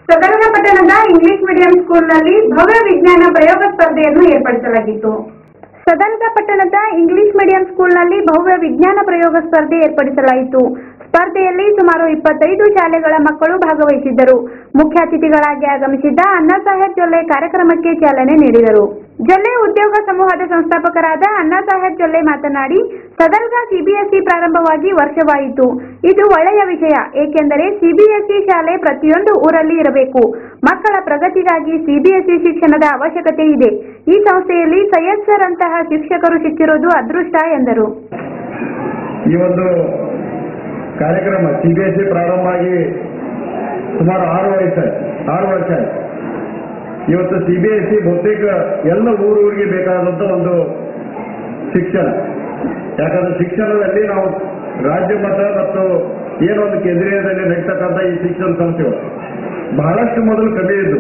ಸದರ್ಗ ಪಟ್ಟಣದ English medium ಸ್ಕೂಲ್ನಲ್ಲಿ ಭವ್ಯ ವಿಜ್ಞಾನ ಪ್ರಯೋಗ ಸ್ಪರ್ಧೆಯನ್ನು ಏರ್ಪಡಿಸಲಾಗಿತ್ತು ಸದರ್ಗ ಪಟ್ಟಣದ ಇಂಗ್ಲಿಷ್ ಮೀಡಿಯಂ ಸ್ಕೂಲ್ನಲ್ಲಿ ಭವ್ಯ ವಿಜ್ಞಾನ ಪ್ರಯೋಗ ಸ್ಪರ್ಧೆ ಏರ್ಪಡಿಸಲಾಯಿತು ಸ್ಪರ್ಧೆಯಲ್ಲಿ ಸುಮಾರು ಇಪ್ಪತ್ತೈದು ಶಾಲೆಗಳ ಮಕ್ಕಳು ಭಾಗವಹಿಸಿದ್ದರು ಮುಖ್ಯ ಅತಿಥಿಗಳಾಗಿ ಆಗಮಿಸಿದ್ದ ಅಣ್ಣಾ ಸಾಹೇಬ್ ಜೊಲ್ಲೆ ಕಾರ್ಯಕ್ರಮಕ್ಕೆ ಚಾಲನೆ ನೀಡಿದರು ಜೊಲ್ಲೆ ಉದ್ಯೋಗ ಸಮೂಹದ ಸಂಸ್ಥಾಪಕರಾದ ಅಣ್ಣಾ ಸಾಹೇಬ್ ಜೊಲ್ಲೆ ಮಾತನಾಡಿ ಸದರ್ಗ ಸಿಬಿಎಸ್ಇ ಪ್ರಾರಂಭವಾಗಿ ವರ್ಷವಾಯಿತು ಇದು ಒಳ್ಳೆಯ ವಿಷಯ ಏಕೆಂದರೆ ಸಿಬಿಎಸ್ಇ ಶಾಲೆ ಪ್ರತಿಯೊಂದು ಊರಲ್ಲಿ ಇರಬೇಕು ಮಕ್ಕಳ ಪ್ರಗತಿಗಾಗಿ ಸಿಬಿಎಸ್ಇ ಶಿಕ್ಷಣದ ಅವಶ್ಯಕತೆ ಇದೆ ಈ ಸಂಸ್ಥೆಯಲ್ಲಿ ಸೈಯದ್ ಸರ್ ಅಂತಹ ಶಿಕ್ಷಕರು ಸಿಕ್ಕಿರುವುದು ಅದೃಷ್ಟ ಎಂದರು ಈ ಒಂದು ಕಾರ್ಯಕ್ರಮ ಸಿ ಬಿ ಎಸ್ ಸಿ ಪ್ರಾರಂಭ ಆಗಿ ಸುಮಾರು ಆರು ವರ್ಷ ಆರು ವರ್ಷ ಆಯ್ತು ಇವತ್ತು ಸಿ ಬಿ ಎಸ್ ಸಿ ಬಹುತೇಕ ಎಲ್ಲ ಊರೂರಿಗೆ ಬೇಕಾದಂಥ ಒಂದು ಶಿಕ್ಷಣ ಯಾಕಂದ್ರೆ ಶಿಕ್ಷಣದಲ್ಲಿ ನಾವು ರಾಜ್ಯ ಮಟ್ಟ ಮತ್ತು ಏನೊಂದು ಕೇಂದ್ರೀಯದಲ್ಲಿ ನಡೀತಕ್ಕಂಥ ಈ ಶಿಕ್ಷಣ ಸಂಸ್ಥೆಗಳು ಬಹಳಷ್ಟು ಮೊದಲು ಕಮ್ಮಿ ಇದ್ದು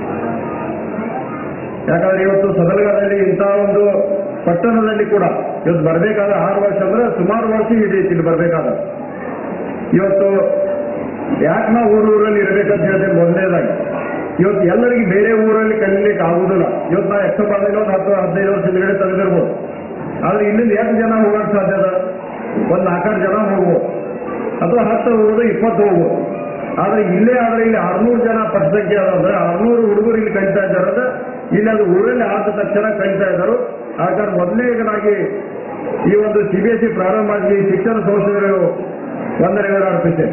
ಯಾಕಂದ್ರೆ ಇವತ್ತು ಸದಲಗಾದಲ್ಲಿ ಇಂತಹ ಒಂದು ಪಟ್ಟಣದಲ್ಲಿ ಕೂಡ ಇವತ್ತು ಬರಬೇಕಾದ ಆರು ವರ್ಷ ಅಂದ್ರೆ ಸುಮಾರು ವರ್ಷ ಹಿಡಿಯುತ್ತೆ ಇಲ್ಲಿ ಬರಬೇಕಾದ ಇವತ್ತು ಯಾಕೆ ನಾವು ಊರೂರಲ್ಲಿ ಇರಬೇಕಂತ ಹೇಳ್ತೇನೆ ಮೊದಲನೇದಾಗಿ ಇವತ್ತು ಎಲ್ಲರಿಗೆ ಬೇರೆ ಊರಲ್ಲಿ ಕಲೀಲಿಕ್ಕೆ ಆಗುದಿಲ್ಲ ಇವತ್ತು ನಾವು ಎಷ್ಟೋ ಬಂದಿಲ್ಲ ಒಂದು ಹತ್ತು ಹದಿನೈದು ವರ್ಷ ಹಿಂದ್ಗಡೆ ತೆಗೆದಿರ್ಬೋದು ಆದ್ರೆ ಇಲ್ಲಿಂದ ಎಷ್ಟು ಜನ ಹೋಗಕ್ಕೆ ಸಾಧ್ಯ ಅದ ಒಂದು ನಾಲ್ಕಾರು ಜನ ಹೋಗ್ಬೋದು ಅಥವಾ ಹತ್ತು ಹೋಗೋದು ಇಪ್ಪತ್ತು ಹೋಗ್ಬೋದು ಆದ್ರೆ ಇಲ್ಲೇ ಆದ್ರೆ ಇಲ್ಲಿ ಆರ್ನೂರು ಜನ ಪಟ್ಟಸಂಖ್ಯೆ ಅದಂದ್ರೆ ಆರ್ನೂರು ಹುಡುಗರು ಇಲ್ಲಿ ಕಲಿತಾ ಇದ್ದಾರೆ ಅಂದ್ರೆ ಇಲ್ಲಿ ಅದು ಊರಲ್ಲಿ ಆದ ತಕ್ಷಣ ಕಲಿತಾ ಇದ್ದಾರೆ ಹಾಗಾದ್ರೆ ಮೊದಲನೇದಾಗಿ ಈ ಒಂದು ಸಿ ಬಿ ಎಸ್ ಸಿ ಪ್ರಾರಂಭ ಆಗಲಿ ಶಿಕ್ಷಣ ಸಂಸ್ಥೆಗಳು ವಂದನೆಗಳು ಅರ್ಪಿಸ್ತೇನೆ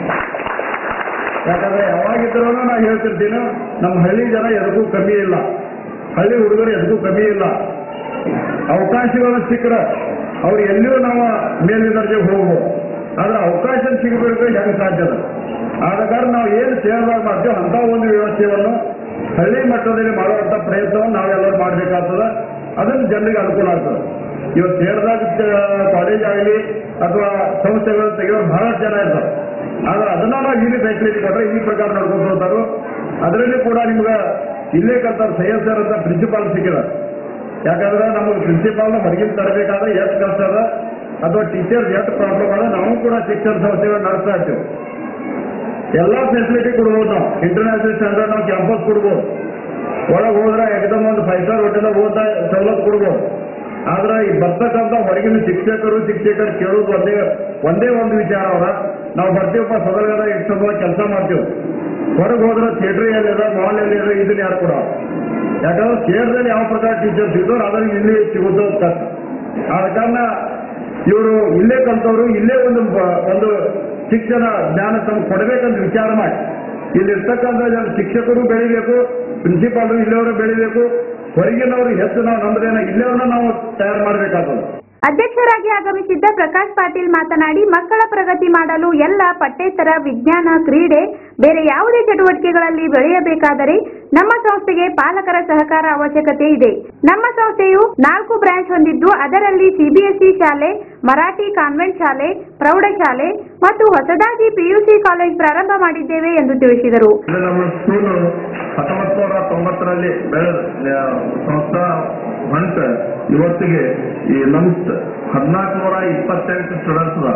ಯಾಕಂದ್ರೆ ಯಾವಾಗಿದ್ರೂ ನಾನು ಹೇಳ್ತಿರ್ತೀನಿ ನಮ್ಮ ಹಳ್ಳಿ ಜನ ಎದಕ್ಕೂ ಕಮ್ಮಿ ಇಲ್ಲ ಹಳ್ಳಿ ಹುಡುಗರು ಎದಕ್ಕೂ ಕಮ್ಮಿ ಇಲ್ಲ ಅವಕಾಶಗಳು ಸಿಕ್ಕರೆ ಅವ್ರು ಎಲ್ಲಿಯೂ ನಾವು ಮೇಲಿನ ದರ್ಜೆಗೆ ಹೋಗ್ಬೋದು ಆದ್ರೆ ಅವಕಾಶ ಸಿಗಬೇಕು ಹೆಂಗೆ ಸಾಧ್ಯ ಅದ ಆದ ಕಾರಣ ನಾವು ಏನು ಸೇವೆದಾಗ ಮಾಡ್ತೀವಿ ಅಂತ ಒಂದು ವ್ಯವಸ್ಥೆಯನ್ನು ಹಳ್ಳಿ ಮಟ್ಟದಲ್ಲಿ ಮಾಡುವಂಥ ಪ್ರಯತ್ನವನ್ನು ನಾವೆಲ್ಲರೂ ಮಾಡಬೇಕಾಗ್ತದೆ ಅದನ್ನು ಜನರಿಗೆ ಅನುಕೂಲ ಆಗ್ತದೆ ಇವತ್ತು ಸೇರಿದಾಗ ಕಾಲೇಜ್ ಆಗಲಿ ಅಥವಾ ಸಂಸ್ಥೆಗಳು ತೆಗೆಯೋರು ಬಹಳಷ್ಟು ಜನ ಇರ್ತಾರೆ ಆದ್ರೆ ಅದನ್ನ ನಾವು ಇಲ್ಲಿ ಫೆಸಿಲಿಟಿ ಕೊಟ್ಟರೆ ಈ ಪ್ರಕಾರ ನೋಡ್ಕೊಂಡು ಹೋಗ್ತಾರೋ ಅದರಲ್ಲಿ ಕೂಡ ನಿಮ್ಗೆ ಇಲ್ಲೇ ಕಲ್ತಾರ ಸೈಯದ್ ಸರ್ ಅಂತ ಪ್ರಿನ್ಸಿಪಾಲ್ ಸಿಕ್ಕಿದ್ದಾರೆ ಯಾಕಂದ್ರೆ ನಮಗೆ ಪ್ರಿನ್ಸಿಪಾಲ್ನ ಹೊರಗಿನ ತರಬೇಕಾದ್ರೆ ಎಷ್ಟು ಕಷ್ಟ ಅದ ಅಥವಾ ಟೀಚರ್ಸ್ ಎಷ್ಟು ಪ್ರಾಬ್ಲಮ್ ಅದ ನಾವು ಕೂಡ ಶಿಕ್ಷಣ ಸಂಸ್ಥೆಗಳು ನಡೆಸ್ತಾ ಇರ್ತೀವಿ ಎಲ್ಲ ಫೆಸಿಲಿಟಿ ಕೊಡ್ಬೋದು ನಾವು ಇಂಟರ್ನ್ಯಾಷನಲ್ ಸ್ಟ್ಯಾಂಡರ್ಡ್ ನಾವು ಕ್ಯಾಂಪಸ್ ಕೊಡ್ಬೋದು ಒಳಗೆ ಹೋದ್ರೆ ಎಕ್ದಮ್ ಒಂದು ಫೈವ್ ಸ್ಟಾರ್ ಹೋಟೆಲ್ ಓದ್ತಾ ಸವಲತ್ತು ಕೊಡ್ಬೋದು ಆದ್ರೆ ಈ ಬರ್ತಕ್ಕಂಥ ಹೊರಗಿನ ಶಿಕ್ಷಕರು ಶಿಕ್ಷಕರು ಕೇಳೋದು ಒಂದೇ ಒಂದೇ ಒಂದು ವಿಚಾರ ಅವರ ನಾವು ಬರ್ತೀವಪ್ಪ ಸದನದ ಇಷ್ಟು ಕೆಲಸ ಮಾಡ್ತೀವಿ ಹೊರಗೆ ಹೋದ್ರೆ ಥಿಯೇಟರ್ ಎಲ್ಲಿದೆ ಮಾಲ್ ಎಲ್ಲಿದೆ ಇದನ್ನ ಯಾರು ಕೊಡ ಯಾಕಂದ್ರೆ ಥಿಯೇಟರ್ದಲ್ಲಿ ಯಾವ ಪ್ರಕಾರ ಟೀಚರ್ಸ್ ಇದ್ದೋ ಅದನ್ನ ಇಲ್ಲಿ ಸಿಗೋದು ಕಷ್ಟ ಆದ ಕಾರಣ ಇವರು ಇಲ್ಲೇ ಕಲ್ತವ್ರು ಇಲ್ಲೇ ಒಂದು ಬ- ಒಂದು ಶಿಕ್ಷಣ ಜ್ಞಾನ ತಮ್ಗೆ ಕೊಡಬೇಕಂತ ವಿಚಾರ ಮಾಡಿ ಇಲ್ಲಿರ್ತಕ್ಕಂಥ ಜನ ಶಿಕ್ಷಕರು ಬೆಳಿಬೇಕು ಪ್ರಿನ್ಸಿಪಾಲ್ರು ಇಲ್ಲಿಯವರು ಬೆಳಿಬೇಕು ಹೊರಗಿನವರು ಹೆಚ್ಚು ನಾವು ನಮ್ದೇನ ಇಲ್ಲಿಯವ್ರನ್ನ ನಾವು ತಯಾರು ಮಾಡಬೇಕಾಗ್ತದೆ ಅಧ್ಯಕ್ಷರಾಗಿ ಆಗಮಿಸಿದ್ದ ಪ್ರಕಾಶ್ ಪಾಟೀಲ್ ಮಾತನಾಡಿ ಮಕ್ಕಳ ಪ್ರಗತಿ ಮಾಡಲು ಎಲ್ಲ ಪಠ್ಯೇತರ ವಿಜ್ಞಾನ ಕ್ರೀಡೆ ಬೇರೆ ಯಾವುದೇ ಚಟುವಟಿಕೆಗಳಲ್ಲಿ ಬೆಳೆಯಬೇಕಾದರೆ ನಮ್ಮ ಸಂಸ್ಥೆಗೆ ಪಾಲಕರ ಸಹಕಾರ ಅವಶ್ಯಕತೆ ಇದೆ ನಮ್ಮ ಸಂಸ್ಥೆಯು ನಾಲ್ಕು ಬ್ರಾಂಚ್ ಹೊಂದಿದ್ದು ಅದರಲ್ಲಿ ಸಿಬಿಎಸ್ಇ ಶಾಲೆ ಮರಾಠಿ ಕಾನ್ವೆಂಟ್ ಶಾಲೆ ಪ್ರೌಢಶಾಲೆ ಮತ್ತು ಹೊಸದಾಗಿ ಪಿಯುಸಿ ಕಾಲೇಜ್ ಪ್ರಾರಂಭ ಮಾಡಿದ್ದೇವೆ ಎಂದು ತಿಳಿಸಿದರು ಇದು ನಮ್ಮ ಸ್ಕೂಲು ಹತ್ತೊಂಬತ್ತು ನೂರ ತೊಂಬತ್ತರಲ್ಲಿ ಬೆಳೆದ ಸಂಸ್ಥಾ ಹೊಂಟ ಇವತ್ತಿಗೆ ಈ ನಮ್ಮ ಹದಿನಾಲ್ಕು ನೂರ ಇಪ್ಪತ್ತೆಂಟು ಸ್ಟೂಡೆಂಟ್ಸ್ ಅದಾರ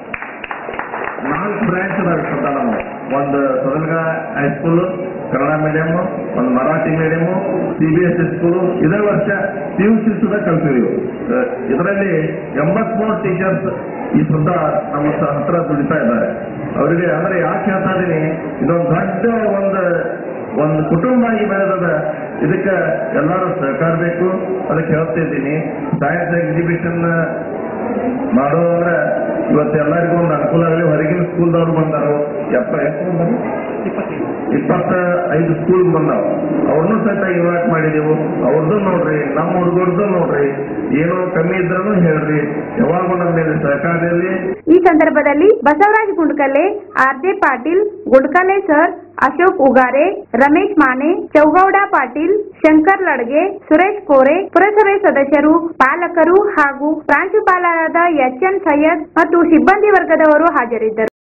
ನಾಲ್ಕು ಬ್ರಾಂಚ್ ಅದಾವ ಸದಾ ನಮ್ಮ ಒಂದು ಸದಲ್ಗ ಹೈಸ್ಕೂಲು ಕನ್ನಡ ಮೀಡಿಯಮ್ ಒಂದು Marathi medium C B S S school ಇದೇ ವರ್ಷ ಪಿ ಯು ಸಿ ಸುಧಾ ಕಲ್ತಿದೀವಿ ಇದರಲ್ಲಿ ಎಂಬತ್ಮೂರು ಟೀಚರ್ಸ್ ಈ ಸುದ್ದ ನಮ್ಮ ಸ- ಹತ್ರ ದುಡಿತಾ ಇದ್ದಾರೆ ಅವರಿಗೆ ಅಂದ್ರೆ ಯಾಕೆ ಹೇಳ್ತಾ ಇದೀನಿ ಇದೊಂದು ದೊಡ್ಡ ಒಂದು ಒಂದು ಕುಟುಂಬ ಆಗಿ ಬೆಳೆದದ ಇದಕ್ಕೆ ಎಲ್ಲರೂ ಸಹಕಾರ ಬೇಕು ಅದಕ್ಕೆ ಹೇಳ್ತಾ ಇದ್ದೀನಿ ಸೈನ್ಸ್ ಎಕ್ಸಿಬಿಷನ್ ಮಾಡೋದಂದ್ರೆ ಇವತ್ತು ಎಲ್ಲರಿಗೂ ಒಂದು ಅನುಕೂಲ ಆಗಲಿ ಹೊರಗಿನ ಸ್ಕೂಲ್ದವ್ರು ಬಂದಾರು ಎಪ್ಪ ಎಷ್ಟು ಬಂದಾರು ಇಪ್ಪತ್ತ ಐದು ಸ್ಕೂಲ್ ಬಂದಾವ ಅವ್ರನ್ನೂ ಸಹಿತ ಇನ್ವೈಟ್ ಮಾಡಿದೆವು ಅವ್ರದ್ದು ನೋಡ್ರಿ ನಮ್ಮ ಹುಡುಗರ್ದು ನೋಡ್ರಿ ಏನೋ ಕಮ್ಮಿ ಇದ್ರೂ ಹೇಳ್ರಿ ಯಾವಾಗೂ ನಮ್ಮ ಮೇಲೆ ಸಹಕಾರ ಇರಲಿ ಈ ಸಂದರ್ಭದಲ್ಲಿ Basavaraj Gundkale R J Patil Gundkale sir Ashok Ugare Ramesh Mane Chougowda Patil Shankar Ladge Suresh Kore ಪುರಸಭೆ ಸದಸ್ಯರು ಪಾಲಕರು ಹಾಗೂ ಪ್ರಾಂಶುಪಾಲರಾದ ಎಚ್ ಎನ್ ಸೈಯದ್ ಮತ್ತು ಸಿಬ್ಬಂದಿ ವರ್ಗದವರು ಹಾಜರಿದ್ದರು